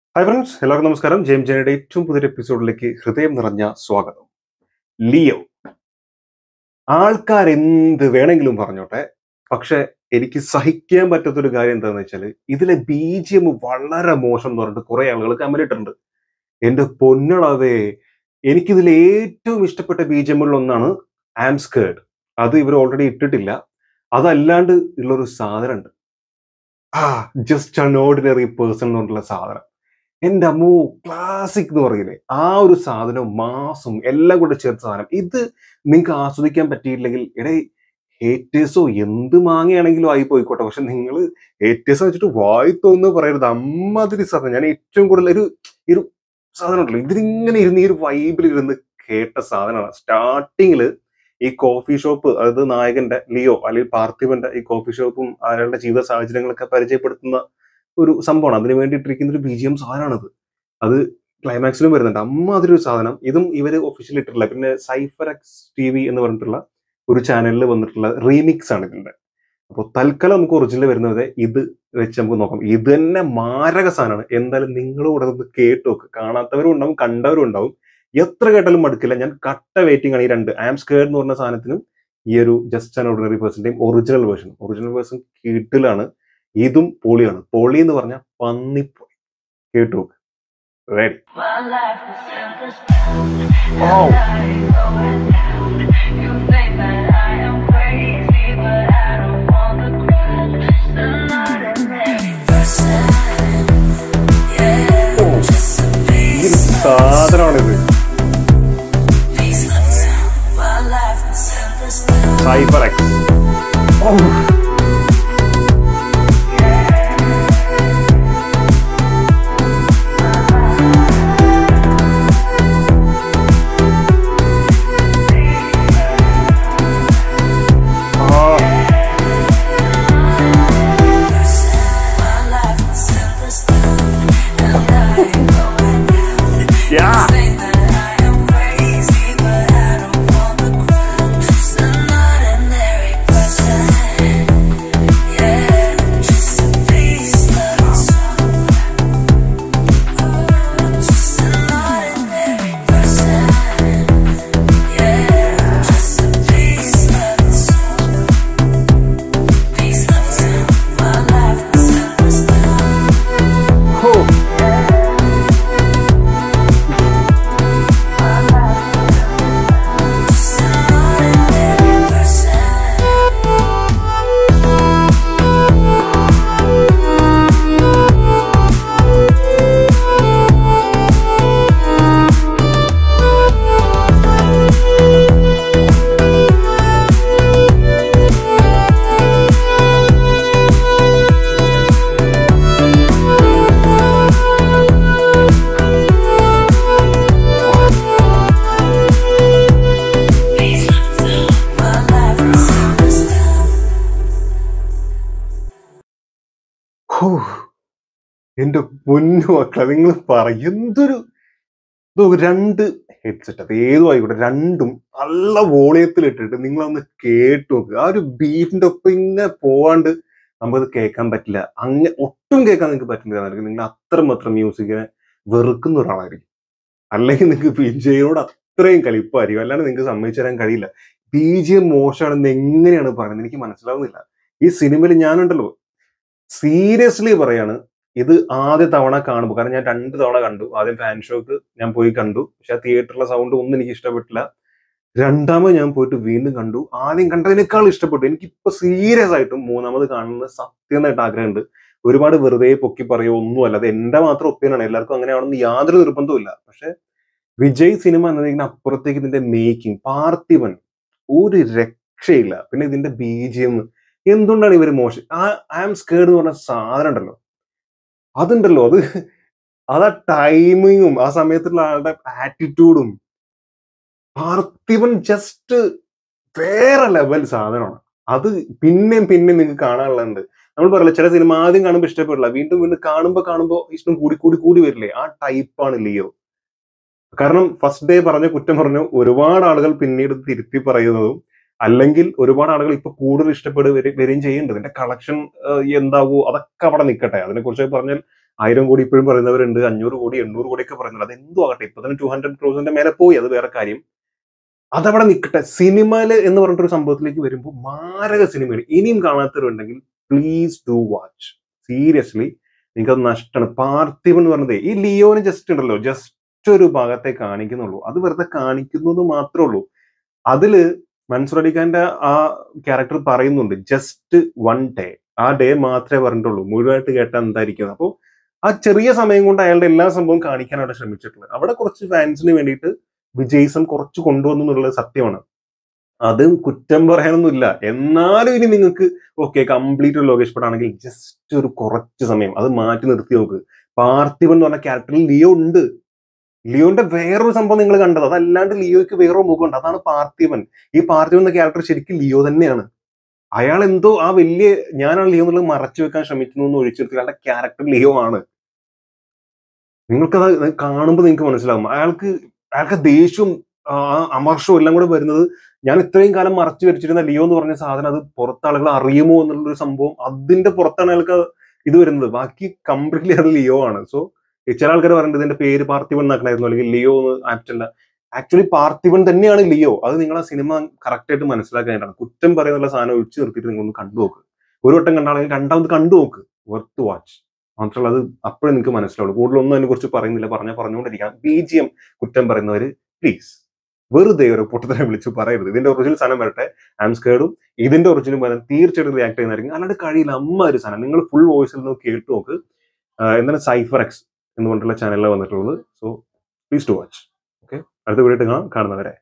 Hi friends എല്ലാവർക്കും നമസ്കാരം ജെയിം ജനയുടെ ഏറ്റവും പുതിയൊരു എപ്പിസോഡിലേക്ക് ഹൃദയം നിറഞ്ഞ സ്വാഗതം ലിയോ ആൾക്കാർ എന്ത് വേണമെങ്കിലും പറഞ്ഞോട്ടെ പക്ഷെ എനിക്ക് സഹിക്കാൻ പറ്റാത്തൊരു കാര്യം എന്താണെന്ന് വെച്ചാൽ ഇതിലെ ബി ജി എം വളരെ മോശം എന്ന് പറഞ്ഞിട്ട് കുറെ ആളുകൾ കമന്റ് ഇട്ടിട്ടുണ്ട് എന്റെ പൊന്നളവേ എനിക്കിതിൽ ഏറ്റവും ഇഷ്ടപ്പെട്ട ബി ജി എമ്മിൽ ഒന്നാണ് ആംസ്കേർഡ് അത് ഇവർ ഓൾറെഡി ഇട്ടിട്ടില്ല അതല്ലാണ്ട് ഉള്ളൊരു സാധനം ഉണ്ട് ആ ജസ്റ്റ് അൺ ഓർഡിനറി പേഴ്സൺ എന്നുള്ള സാധനം എന്റെ അമ്മോ ക്ലാസിക് എന്ന് പറയില്ലേ ആ ഒരു സാധനം മാസും എല്ലാം കൂടെ ചേർത്ത സാധനം ഇത് നിങ്ങൾക്ക് ആസ്വദിക്കാൻ പറ്റിയില്ലെങ്കിൽ ഇടേ ഹേറ്റേഴ്സോ എന്ത് മാങ്ങയാണെങ്കിലും ആയി പോയിക്കോട്ടെ പക്ഷെ നിങ്ങൾ ഹേറ്റേഴ്സ് വെച്ചിട്ട് വായി തോന്നുന്നു പറയരുത് അമ്മാതിരി സാധനം ഞാൻ ഏറ്റവും കൂടുതൽ ഒരു ഈ ഒരു സാധനം ഉണ്ടല്ലോ ഇതിലിങ്ങനെ ഇരുന്ന് ഈ ഒരു വൈബിൽ ഇരുന്ന് കേട്ട സാധനമാണ് സ്റ്റാർട്ടിങ്ങിൽ ഈ കോഫി ഷോപ്പ് അതായത് നായകന്റെ ലിയോ അല്ലെങ്കിൽ പാർത്ഥിവന്റെ ഈ കോഫി ഷോപ്പും അയാളുടെ ജീവിത സാഹചര്യങ്ങളൊക്കെ പരിചയപ്പെടുത്തുന്ന ഒരു സംഭവമാണ് അതിന് വേണ്ടിയിട്ടിരിക്കുന്ന ഒരു ബി ജി എം സാധനമാണത് അത് ക്ലൈമാക്സിലും വരുന്നുണ്ട് അമ്മാതിരി ഒരു സാധനം ഇതും ഇവര് ഒഫീഷ്യൽ ഇട്ടിട്ടില്ല പിന്നെ സൈഫർ എക്സ് ടി വി എന്ന് പറഞ്ഞിട്ടുള്ള ഒരു ചാനലിൽ വന്നിട്ടുള്ള റീമിക്സ് ആണ് ഇതിന്റെ അപ്പോൾ തൽക്കാലം നമുക്ക് ഒറിജിനൽ വരുന്നത് ഇത് വെച്ച് നമുക്ക് നോക്കാം ഇത് തന്നെ മാരക സാധനമാണ് എന്തായാലും നിങ്ങളും ഇവിടെ നിന്ന് കേട്ട് നോക്ക് കാണാത്തവരും ഉണ്ടാവും കണ്ടവരും ഉണ്ടാവും എത്ര കേട്ടാലും മടുക്കില്ല ഞാൻ കട്ട വെയിറ്റിംഗ് ആണ് ഈ രണ്ട് ആം സ്കേർഡ് എന്ന് പറഞ്ഞ സാധനത്തിനും ഈ ഒരു ജസ്റ്റ് ആൻ ഓർഡിനറി പേഴ്സന്റെയും ഒറിജിനൽ വേർഷൻ ഒറിജിനൽ വേർഷൻ കീട്ടിലാണ് ഇതും പൊളിയാണ് പൊളി എന്ന് പറഞ്ഞാൽ പന്നിപ്പോയി കേട്ടു നോക്ക് ready My life is simple. Oh. You think that I am crazy, but I don't want the crown. Just an ordinary person. Yeah, Oh. just a ഈ ഒരു piece, സാധനമാണിത് piece of town. My life is simple. Cyber X My life is simple. And I ain't going down. Think that I am crazy, but I don't want the crown. Just an ordinary person. Yeah, just a piece of the soul. Just an ordinary person. Yeah, just a piece of the soul. Piece of soul. My life is simple. Just an ordinary person. My life is simple. ഹോ, എന്റെ പൊന്നു മക്കളെ നിങ്ങൾ പറ എന്തൊരു ഇതോ രണ്ട് headset അത് ഏതും ആയിക്കോട്ടെ രണ്ടും നല്ല വോളിയത്തിൽ ഇട്ടിട്ട് നിങ്ങളൊന്ന് കേട്ടു നോക്കുക ആ ഒരു ബീറ്റിന്റെ ഒപ്പം ഇങ്ങനെ പോവാണ്ട് നമുക്കത് കേൾക്കാൻ പറ്റില്ല അങ്ങനെ ഒട്ടും കേൾക്കാൻ നിങ്ങൾക്ക് പറ്റില്ല അല്ലെങ്കിൽ നിങ്ങൾ അത്രമാത്രം മ്യൂസിക്കിനെ വെറുക്കുന്ന ഒരാളായിരിക്കും അല്ലെങ്കിൽ നിങ്ങൾക്ക് വിജയോട് അത്രയും കലിപ്പായിരിക്കും അല്ലാണ്ട് നിങ്ങൾക്ക് സമ്മതിച്ചു തരാൻ കഴിയില്ല ബി ജി എം മോശമാണെന്ന് എങ്ങനെയാണ് പറയുന്നത് എനിക്ക് മനസ്സിലാവുന്നില്ല ഈ സിനിമയിൽ ഞാനുണ്ടല്ലോ സീരിയസ്ലി പറയാണ് ഇത് ആദ്യ തവണ കാണുമ്പോൾ കാരണം ഞാൻ രണ്ട് തവണ കണ്ടു ആദ്യം ഫാൻ ഷോക്ക് ഞാൻ പോയി കണ്ടു പക്ഷെ ആ തിയേറ്ററിലെ സൗണ്ട് ഒന്നും എനിക്ക് ഇഷ്ടപ്പെട്ടില്ല രണ്ടാമത് ഞാൻ പോയിട്ട് വീണ്ടും കണ്ടു ആദ്യം കണ്ടതിനേക്കാൾ ഇഷ്ടപ്പെട്ടു എനിക്കിപ്പോ സീരിയസ് ആയിട്ടും മൂന്നാമത് കാണുന്നത് സത്യമായിട്ട് ആഗ്രഹമുണ്ട് ഒരുപാട് വെറുതെ പൊക്കി പറയോ ഒന്നുമല്ല അത് എന്റെ മാത്രം ഒപ്പീനിയനാണ് എല്ലാവർക്കും അങ്ങനെയാണെന്ന് യാതൊരു നിർബന്ധവും പക്ഷെ വിജയ് സിനിമ എന്നതിന് അപ്പുറത്തേക്ക് ഇതിന്റെ മേക്കിംഗ് പാർത്ഥിവൻ ഒരു രക്ഷയില്ല പിന്നെ ഇതിന്റെ ബി ജി എം എന്തുകൊണ്ടാണ് ഇവര് മോശം ആ ഐ ആം സ്കേർഡ് എന്ന് പറഞ്ഞ സാധനം ഉണ്ടല്ലോ അതുണ്ടല്ലോ അത് അത് ആ ടൈമിങ്ങും ആ സമയത്തുള്ള ആളുടെ ആറ്റിറ്റ്യൂഡും പാർത്ഥിവൻ ജസ്റ്റ് വേറെ ലെവൽ സാധനമാണ് അത് പിന്നെയും പിന്നെയും നിങ്ങൾക്ക് കാണാനുള്ളത് നമ്മൾ പറയില്ല ചില സിനിമ ആദ്യം കാണുമ്പോൾ ഇഷ്ടപ്പെടില്ല വീണ്ടും വീണ്ടും കാണുമ്പോൾ കാണുമ്പോൾ ഇഷ്ടം കൂടി കൂടി കൂടി വരില്ലേ ആ ടൈപ്പാണ് ലിയോ കാരണം ഫസ്റ്റ് ഡേ പറഞ്ഞ കുറ്റം പറഞ്ഞു ഒരുപാട് ആളുകൾ പിന്നീട് തിരുത്തി പറയുന്നതും അല്ലെങ്കിൽ ഒരുപാട് ആളുകൾ ഇപ്പൊ കൂടുതൽ ഇഷ്ടപ്പെടുക വരികയും ചെയ്യുന്നുണ്ട് ഇതിന്റെ കളക്ഷൻ എന്താവോ അതൊക്കെ അവിടെ നിൽക്കട്ടെ അതിനെ കുറിച്ച് പറഞ്ഞാൽ ആയിരം കോടി ഇപ്പോഴും പറയുന്നവരുണ്ട് അഞ്ഞൂറ് കോടി എണ്ണൂറ് കോടി ഒക്കെ പറയുന്നുണ്ട് അത് എന്തോ ആകട്ടെ ഇപ്പൊ തന്നെ ടു ഹൺഡ്രഡ് ക്രോസിന്റെ മേലെ പോയി അത് വേറെ കാര്യം അതവിടെ നിൽക്കട്ടെ സിനിമയില് എന്ന് പറഞ്ഞിട്ടൊരു സംഭവത്തിലേക്ക് വരുമ്പോൾ മാരക സിനിമയാണ് ഇനിയും കാണാത്തവരുണ്ടെങ്കിൽ പ്ലീസ് ഡു വാച്ച് സീരിയസ്ലി നിങ്ങൾക്കത് നഷ്ടമാണ് പാർത്ഥിവൻ എന്ന് പറഞ്ഞത് ഈ ലിയോന് ജസ്റ്റ് ഉണ്ടല്ലോ ജസ്റ്റ് ഒരു ഭാഗത്തെ കാണിക്കുന്നുള്ളൂ അത് വെറുതെ കാണിക്കുന്നു എന്ന് മാത്രമേ ഉള്ളൂ അതില് മൻസൂർ അലിഖാന്റെ ആ ക്യാരക്ടർ പറയുന്നുണ്ട് ജസ്റ്റ് വൺ ഡേ ആ ഡേ മാത്രമേ പറഞ്ഞിട്ടുള്ളൂ മുഴുവനായിട്ട് കേട്ടാൽ എന്തായിരിക്കും അപ്പോൾ ആ ചെറിയ സമയം കൊണ്ട് അയാളുടെ എല്ലാ സംഭവം കാണിക്കാൻ അവിടെ ശ്രമിച്ചിട്ടുള്ളത് അവിടെ കുറച്ച് ഫാൻസിന് വേണ്ടിയിട്ട് വിജയ്സൺ കുറച്ച് കൊണ്ടുവന്നു എന്നുള്ളത് സത്യമാണ് അതും കുറ്റം പറയാനൊന്നുമില്ല എന്നാലും ഇനി നിങ്ങൾക്ക് ഓക്കെ കംപ്ലീറ്റ് ഒരു ലോകേഷ് പടാണെങ്കിൽ ജസ്റ്റ് ഒരു കുറച്ച് സമയം അത് മാറ്റി നിർത്തി നോക്ക് പാർത്ഥിവൻ എന്ന് പറഞ്ഞ ക്യാരക്ടറിൽ ലിയോ ഉണ്ട് ലിയോന്റെ വേറൊരു സംഭവം നിങ്ങൾ കണ്ടത് അതല്ലാണ്ട് ലിയോയ്ക്ക് വേറൊരു മുഖമുണ്ട് അതാണ് പാർത്ഥിവൻ ഈ പാർത്ഥിവൻ എന്ന ക്യാരക്ടർ ശരിക്കും ലിയോ തന്നെയാണ് അയാൾ എന്തോ ആ വലിയ ഞാനാണ് ലിയോ എന്നുള്ളത് മറച്ചു വെക്കാൻ ശ്രമിക്കുന്നു എന്ന് ഒഴിച്ചെടുത്ത് അയാളുടെ ക്യാരക്ടർ ലിയോ ആണ് നിങ്ങൾക്കത് കാണുമ്പോൾ നിങ്ങൾക്ക് മനസ്സിലാവും അയാൾക്ക് അയാൾക്ക് ദേഷ്യവും ആ, അമർഷവും എല്ലാം കൂടെ വരുന്നത് ഞാൻ ഇത്രയും കാലം മറച്ചു വെച്ചിരുന്ന ലിയോ എന്ന് പറഞ്ഞ സാധനം അത് പുറത്ത് ആളുകൾ അറിയുമോ എന്നുള്ളൊരു സംഭവം അതിന്റെ പുറത്താണ് അയാൾക്ക് ഇത് വരുന്നത് ബാക്കി കംപ്ലീറ്റ്ലി അത് ലിയോ ആണ് സോ ചില ആൾക്കാർ പറയുന്നത് ഇതിന്റെ പേര് പാർത്ഥിവൻ എന്നാക്കണായിരുന്നു അല്ലെങ്കിൽ ലിയോ എന്ന് ആപ്റ്റ് അല്ല ആക്ച്വലി പാർത്ഥിവൻ തന്നെയാണ് ലിയോ അത് നിങ്ങൾ ആ സിനിമ കറക്റ്റ് ആയിട്ട് മനസ്സിലാക്കാനായിട്ടാണ് കുറ്റം പറയുന്നുള്ള സാധനം ഒഴിച്ചു നിർത്തിയിട്ട് നിങ്ങളൊന്ന് കണ്ടു നോക്ക് ഒരു വട്ടം കണ്ടാണെങ്കിൽ രണ്ടാമത് കണ്ടു നോക്ക് വർത്ത് വാച്ച് മാത്രമല്ല അത് അപ്പോഴും നിങ്ങൾക്ക് മനസ്സിലാവുള്ളൂ കൂടുതലൊന്നും അതിനെ കുറിച്ച് പറയുന്നില്ല പറഞ്ഞാൽ പറഞ്ഞുകൊണ്ടിരിക്കാം ബി ജി എം കുറ്റം പറയുന്നവര് പ്ലീസ് വെറുതെ ഒരു പൊട്ടത്തിനെ വിളിച്ച് പറയരുത് ഇതിന്റെ ഒറിജിനൽ സാധനം വരട്ടെ ആം സ്കേർഡും ഇതിന്റെ ഒറിജിനൽ വരാൻ തീർച്ചയായിട്ടും റിയാക്ട് ചെയ്യുന്നതായിരിക്കും അല്ലാണ്ട് കഴിയില്ല അമ്മ ഒരു സാധനം നിങ്ങൾ ഫുൾ വോയിസിൽ നിന്ന് കേട്ട് നോക്ക് ആഹ് എന്താണ് സൈഫർ എക്സ് എന്ന് പറഞ്ഞിട്ടുള്ള ചാനലിലാണ് വന്നിട്ടുള്ളത് so please to watch okay അടുത്ത വീഡിയോ കാണാം കാണുന്നവരെ